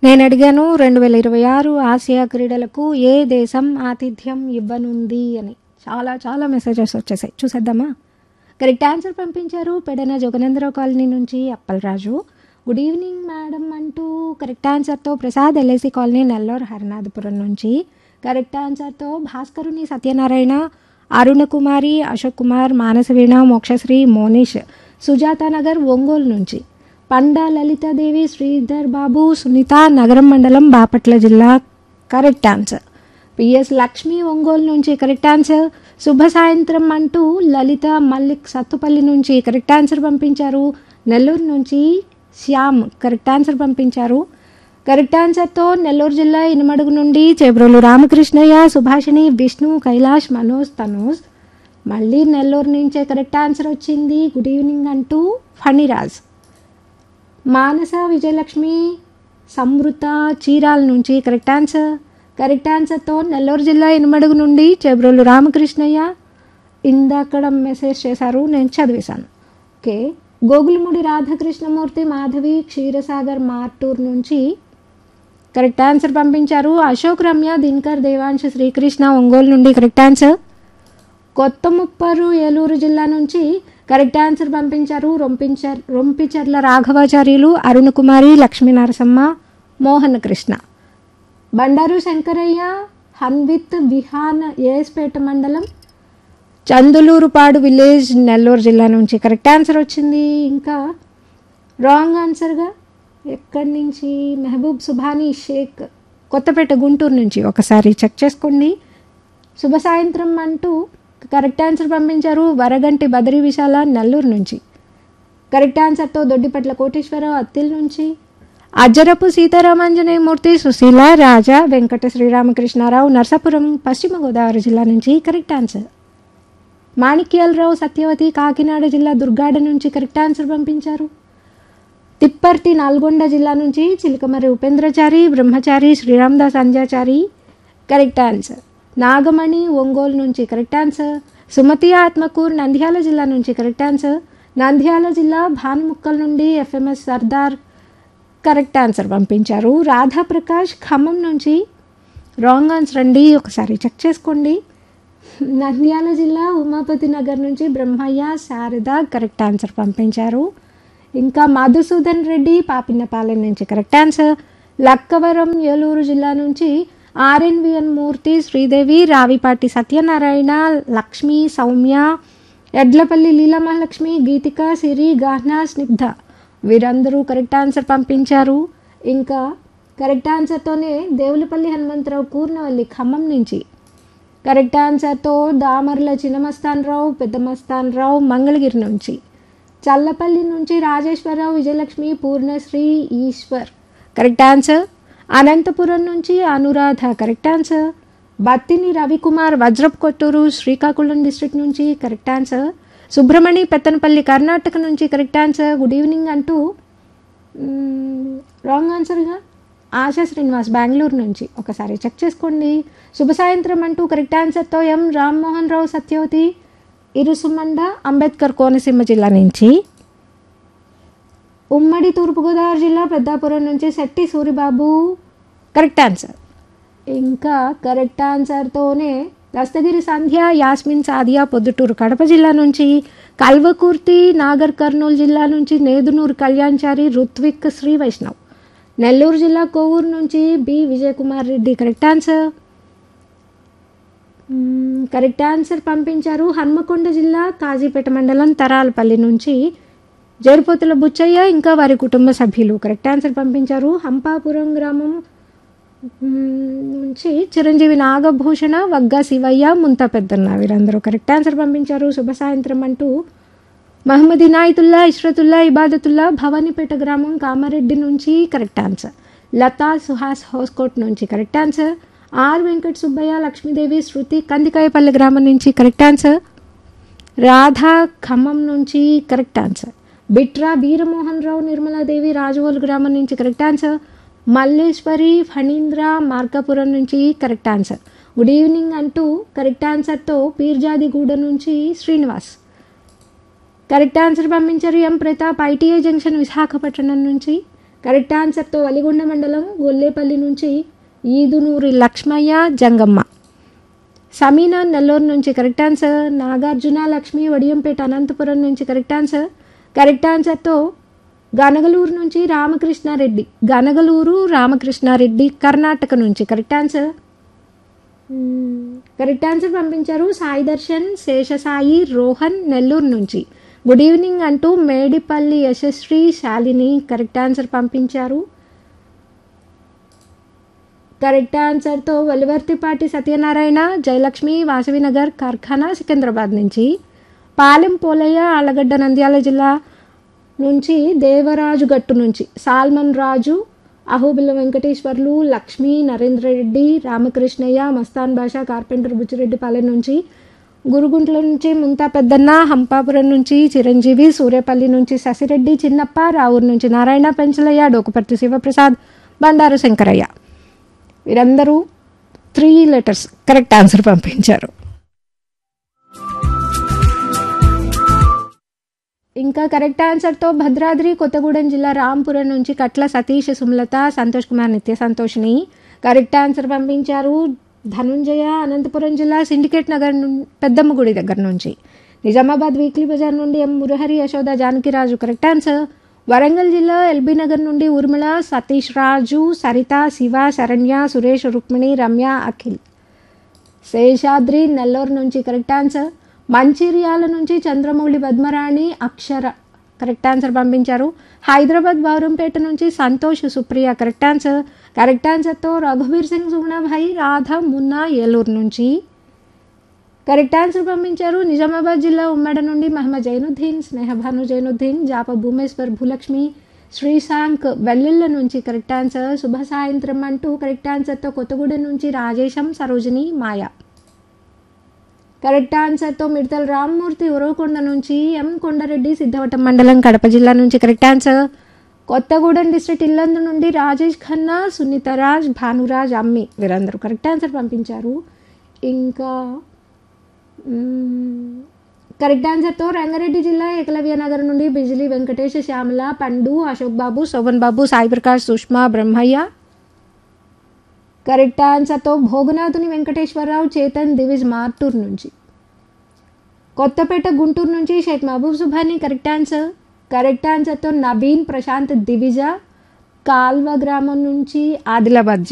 నేను అడిగాను రెండు వేల ఇరవై ఆరు ఆసియా క్రీడలకు ఏ దేశం ఆతిథ్యం ఇవ్వనుంది అని చాలా చాలా మెసేజెస్ వచ్చేసాయి చూసేద్దామా కరెక్ట్ ఆన్సర్ పంపించారు పెడన జగనేంద్రరావు కాలనీ నుంచి అప్పలరాజు గుడ్ ఈవినింగ్ మేడం అంటూ కరెక్ట్ ఆన్సర్తో ప్రసాద్ ఎల్ఐసి కాలనీ నెల్లూరు హరినాథపురం నుంచి కరెక్ట్ ఆన్సర్తో భాస్కరుని సత్యనారాయణ అరుణ కుమారి అశోక్ కుమార్ మానసవీణ మోక్షశ్రీ మోనిష్ సుజాత నగర్ ఒంగోలు నుంచి పండా లలితాదేవి శ్రీధర్ బాబు సునీత నగరం మండలం బాపట్ల జిల్లా correct answer PS Lakshmi Ongole నుంచి కరెక్ట్ ఆన్సర్ శుభ సాయంత్రం అంటూ లలిత మల్లిక్ సత్తుపల్లి నుంచి కరెక్ట్ ఆన్సర్ పంపించారు నెల్లూరు నుంచి శ్యామ్ కరెక్ట్ ఆన్సర్ పంపించారు కరెక్ట్ ఆన్సర్తో నెల్లూరు జిల్లా ఇనుమడుగు నుండి చేబ్రోలు రామకృష్ణయ్య సుభాషిణి విష్ణు కైలాష్ మనోజ్ తనోజ్ మళ్ళీ నెల్లూరు నుంచే కరెక్ట్ ఆన్సర్ వచ్చింది గుడ్ ఈవినింగ్ అంటూ ఫణిరాజ్ మానస విజయలక్ష్మి సమృత చీరాల నుంచి కరెక్ట్ ఆన్సర్ కరెక్ట్ ఆన్సర్తో నెల్లూరు జిల్లా ఇనుమడుగు నుండి చెబ్రోలు రామకృష్ణయ్య ఇందాకడ మెసేజ్ చేశారు నేను చదివేశాను ఓకే గోగులముడి రాధాకృష్ణమూర్తి మాధవి క్షీరసాగర్ మార్టూర్ నుంచి కరెక్ట్ ఆన్సర్ పంపించారు అశోక్ రమ్య దినకర్ దేవాంశ శ్రీకృష్ణ ఒంగోలు నుండి కరెక్ట్ ఆన్సర్ కొత్త ముప్పరు ఏలూరు జిల్లా నుంచి కరెక్ట్ ఆన్సర్ పంపించారు రొంపించర్ రొంపిచర్ల రాఘవాచార్యులు అరుణ్ కుమారి లక్ష్మీ నరసమ్మ మోహన్ కృష్ణ బండారు శంకరయ్య హన్విత్ విహాన్ ఏఎస్పేట మండలం చందులూరుపాడు విలేజ్ నెల్లూరు జిల్లా నుంచి కరెక్ట్ ఆన్సర్ వచ్చింది ఇంకా రాంగ్ ఆన్సర్గా ఎక్కడి నుంచి మెహబూబ్ సుభానీ షేక్ కొత్తపేట గుంటూరు నుంచి ఒకసారి చెక్ చేసుకోండి శుభ సాయంత్రం అంటూ కరెక్ట్ ఆన్సర్ పంపించారు వరగంటి బదరి విశాల నెల్లూరు నుంచి కరెక్ట్ ఆన్సర్తో దొడ్డిపట్ల కోటేశ్వరరావు అత్తిల్ నుంచి అజ్జరపు సీతారామాంజనేయమూర్తి సుశీల రాజా వెంకట శ్రీరామకృష్ణారావు నర్సాపురం పశ్చిమ గోదావరి జిల్లా నుంచి కరెక్ట్ ఆన్సర్ మాణిక్యాలరావు సత్యవతి కాకినాడ జిల్లా దుర్గాడ నుంచి కరెక్ట్ ఆన్సర్ పంపించారు తిప్పర్తి నల్గొండ జిల్లా నుంచి చిలకమర్రి ఉపేంద్రచారి బ్రహ్మచారి శ్రీరామదాస్ అంజాచారి కరెక్ట్ ఆన్సర్ నాగమణి ఒంగోలు నుంచి కరెక్ట్ ఆన్సర్ సుమతి ఆత్మకూర్ నంద్యాల జిల్లా నుంచి కరెక్ట్ ఆన్సర్ నంద్యాల జిల్లా భానుముక్కల్ నుండి ఎఫ్ఎంఎస్ సర్దార్ కరెక్ట్ ఆన్సర్ పంపించారు రాధాప్రకాష్ ఖమ్మం నుంచి రాంగ్ ఆన్సర్ అండి ఒకసారి చెక్ చేసుకోండి నంద్యాల జిల్లా ఉమాపతి నగర్ నుంచి బ్రహ్మయ్య శారద కరెక్ట్ ఆన్సర్ పంపించారు ఇంకా మధుసూదన్ రెడ్డి పాపిన్నపాలెం నుంచి కరెక్ట్ ఆన్సర్ లక్కవరం ఏలూరు జిల్లా నుంచి ఆర్ఎన్విఎన్ మూర్తి శ్రీదేవి రావిపాటి సత్యనారాయణ లక్ష్మి సౌమ్య ఎడ్లపల్లి లీలామహాలక్ష్మి గీతిక సిరి గాహ్నా స్నిగ్ధ వీరందరూ కరెక్ట్ ఆన్సర్ పంపించారు ఇంకా కరెక్ట్ ఆన్సర్తోనే దేవులపల్లి హనుమంతరావు కూర్నవల్లి ఖమ్మం నుంచి కరెక్ట్ ఆన్సర్తో దామర్ల చిన్నమస్తానరావు పెద్దమస్తానరావు మంగళగిరి నుంచి చల్లపల్లి నుంచి రాజేశ్వరరావు విజయలక్ష్మి పూర్ణశ్రీ ఈశ్వర్ కరెక్ట్ ఆన్సర్ అనంతపురం నుంచి Anuradha correct answer Battini Ravikumar Vajrap Kotturu Srikakulam district నుంచి కరెక్ట్ ఆన్సర్ సుబ్రమణి పెత్తనపల్లి కర్ణాటక నుంచి కరెక్ట్ ఆన్సర్ గుడ్ ఈవినింగ్ అంటూ రాంగ్ ఆన్సర్గా ఆశా శ్రీనివాస్ బెంగళూరు నుంచి ఒకసారి చెక్ చేసుకోండి శుభ సాయంత్రం అంటూ కరెక్ట్ ఆన్సర్తో ఎం రామ్మోహన్ రావు సత్యవతి ఇరుసుమండ అంబేద్కర్ కోనసీమ జిల్లా నుంచి ఉమ్మడి తూర్పుగోదావరి జిల్లా పెద్దాపురం నుంచి శెట్టి సూరిబాబు కరెక్ట్ ఆన్సర్ ఇంకా కరెక్ట్ ఆన్సర్తోనే దస్తగిరి సంధ్య యాస్మిన్ సాదియా పొద్దుటూరు కడప జిల్లా నుంచి కల్వకుర్తి నాగర్ కర్నూలు జిల్లా నుంచి నేదునూరు కళ్యాణ్చారి రుత్విక్ శ్రీ వైష్ణవ్ నెల్లూరు జిల్లా కోవూరు నుంచి B Vijayakumar Reddy correct answer correct answer పంపించారు హన్మకొండ జిల్లా కాజీపేట మండలం తరాలపల్లి నుంచి జడిపోతుల బుచ్చయ్య ఇంకా వారి కుటుంబ సభ్యులు కరెక్ట్ ఆన్సర్ పంపించారు హంపాపురం గ్రామం నుంచి చిరంజీవి నాగభూషణ వగ్గా శివయ్య ముంత పెద్దన్న వీరందరూ కరెక్ట్ ఆన్సర్ పంపించారు శుభ సాయంత్రం అంటూ మహమ్మద్ ఇనాయతుల్లా ఇష్రతుల్లా ఇబాదతుల్లా భవానీపేట గ్రామం కామారెడ్డి నుంచి కరెక్ట్ ఆన్సర్ లతా సుహాస్ హోస్కోట్ నుంచి correct answer R Venkata Subbaiah Lakshmidevi Shruti Kandikayapalli గ్రామం నుంచి కరెక్ట్ ఆన్సర్ రాధా ఖమ్మం నుంచి కరెక్ట్ ఆన్సర్ బిట్రా వీరమోహన్ రావు నిర్మలాదేవి రాజవోలు గ్రామం నుంచి కరెక్ట్ ఆన్సర్ మల్లేశ్వరి ఫణీంద్ర మార్కాపురం నుంచి కరెక్ట్ ఆన్సర్ గుడ్ ఈవినింగ్ అంటూ కరెక్ట్ ఆన్సర్తో పీర్జాదిగూడ నుంచి శ్రీనివాస్ కరెక్ట్ ఆన్సర్ పంపించారు M Pratap ITI junction Visakhapatnam నుంచి కరెక్ట్ ఆన్సర్తో వలిగొండ మండలం గొల్లేపల్లి నుంచి ఈదునూరి లక్ష్మయ్య జంగమ్మ సమీనా నెల్లూరు నుంచి కరెక్ట్ ఆన్సర్ నాగార్జున లక్ష్మి వడియంపేట అనంతపురం నుంచి కరెక్ట్ ఆన్సర్ కరెక్ట్ ఆన్సర్తో గనగలూరు నుంచి రామకృష్ణారెడ్డి గనగలూరు రామకృష్ణారెడ్డి కర్ణాటక నుంచి కరెక్ట్ ఆన్సర్ మ్మ్. కరెక్ట్ ఆన్సర్ పంపించారు సాయి దర్శన్ శేషసాయి రోహన్ నెల్లూరు నుంచి గుడ్ ఈవినింగ్ అంటూ మేడిపల్లి యశస్వి శాలిని కరెక్ట్ ఆన్సర్ పంపించారు కరెక్ట్ ఆన్సర్తో వెలువర్తిపాటి సత్యనారాయణ జయలక్ష్మి వాసవినగర్ కార్ఖానా సికింద్రాబాద్ నుంచి పాలెం పోలయ్య ఆలగడ్డ నంద్యాల జిల్లా నుంచి దేవరాజు గట్టు నుంచి సాల్మన్ రాజు అహోబిల్ల వెంకటేశ్వర్లు లక్ష్మి నరేంద్ర రెడ్డి రామకృష్ణయ్య మస్తాన్ బాషా కార్పెంటర్ బుచ్చిరెడ్డిపాలెం నుంచి గురుగుంట్ల నుంచి ముంతా పెద్దన్న హంపాపురం నుంచి చిరంజీవి సూర్యపల్లి నుంచి శశిరెడ్డి చిన్నప్ప రావూరు నుంచి నారాయణ పెంచలయ్య డోకుపర్తి శివప్రసాద్ బండారు శంకరయ్య వీరందరూ త్రీ లెటర్స్ కరెక్ట్ ఆన్సర్ పంపించారు ఇంకా కరెక్ట్ ఆన్సర్తో భద్రాద్రి కొత్తగూడెం జిల్లా రాంపురం నుంచి కట్ల సతీష్ సుమలత సంతోష్ కుమార్ నిత్య సంతోష్ని కరెక్ట్ ఆన్సర్ పంపించారు ధనుంజయ అనంతపురం జిల్లా సిండికేట్ నగర్ నుం- పెద్దమ్మ గుడి దగ్గర నుంచి నిజామాబాద్ వీక్లీ బజార్ నుండి M Murahari Yashoda Janakiraju correct answer Warangal జిల్లా ఎల్బీ నగర్ నుండి ఊర్మిళ సతీష్ రాజు సరిత శివ శరణ్య సురేష్ రుక్మిణి రమ్య అఖిల్ శేషాద్రి నెల్లూరు నుంచి కరెక్ట్ ఆన్సర్ మంచిర్యాల నుంచి చంద్రమౌళి పద్మరాణి అక్షర కరెక్ట్ ఆన్సర్ పంపించారు హైదరాబాద్ బావరంపేట నుంచి Santosh Supriya correct answer correct ఆన్సర్తో రఘువీర్ సింగ్ సుగుణాభాయ్ రాధ మున్నా ఏలూరు నుంచి కరెక్ట్ ఆన్సర్ పంపించారు నిజామాబాద్ జిల్లా ఉమ్మడి నుండి మహమ్మద్ జైనుద్దీన్ స్నేహభాను జైనుద్దీన్ జాప భూమేశ్వర్ భూలక్ష్మి శ్రీశాంక్ వెల్లుల్ల నుంచి కరెక్ట్ ఆన్సర్ శుభ సాయంత్రం అంటూ కరెక్ట్ ఆన్సర్తో కొత్తగూడెం నుంచి రాజేశం సరోజిని మాయ కరెక్ట్ ఆన్సర్తో మిడతల రామ్మూర్తి ఉరవకొండ నుంచి ఎం కొండారెడ్డి సిద్ధవటం మండలం కడప జిల్లా నుంచి correct answer Kothagudem district Yellandu నుండి రాజేష్ ఖన్నా సునీతరాజ్ భానురాజ్ అమ్మి వీరందరూ కరెక్ట్ ఆన్సర్ పంపించారు ఇంకా మ్మ్, కరెక్ట్ ఆన్సర్తో రంగారెడ్డి జిల్లా ఏకలవ్య నగర్ నుండి బిజిలీ వెంకటేష్ శ్యామల పండు అశోక్ బాబు శోభన్ బాబు సాయి ప్రకాష్ సుష్మా బ్రహ్మయ్య కరెక్ట్ ఆన్సర్తో భోగనాథుని వెంకటేశ్వరరావు చేతన్ దివిజ్ మార్టూర్ నుంచి కొత్తపేట గుంటూరు నుంచి Sheikh Mahaboob Subhani correct answer correct ఆన్సర్తో నవీన్ ప్రశాంత్ దివిజ కాల్వ గ్రామం నుంచి ఆదిలాబాద్ జిల్లా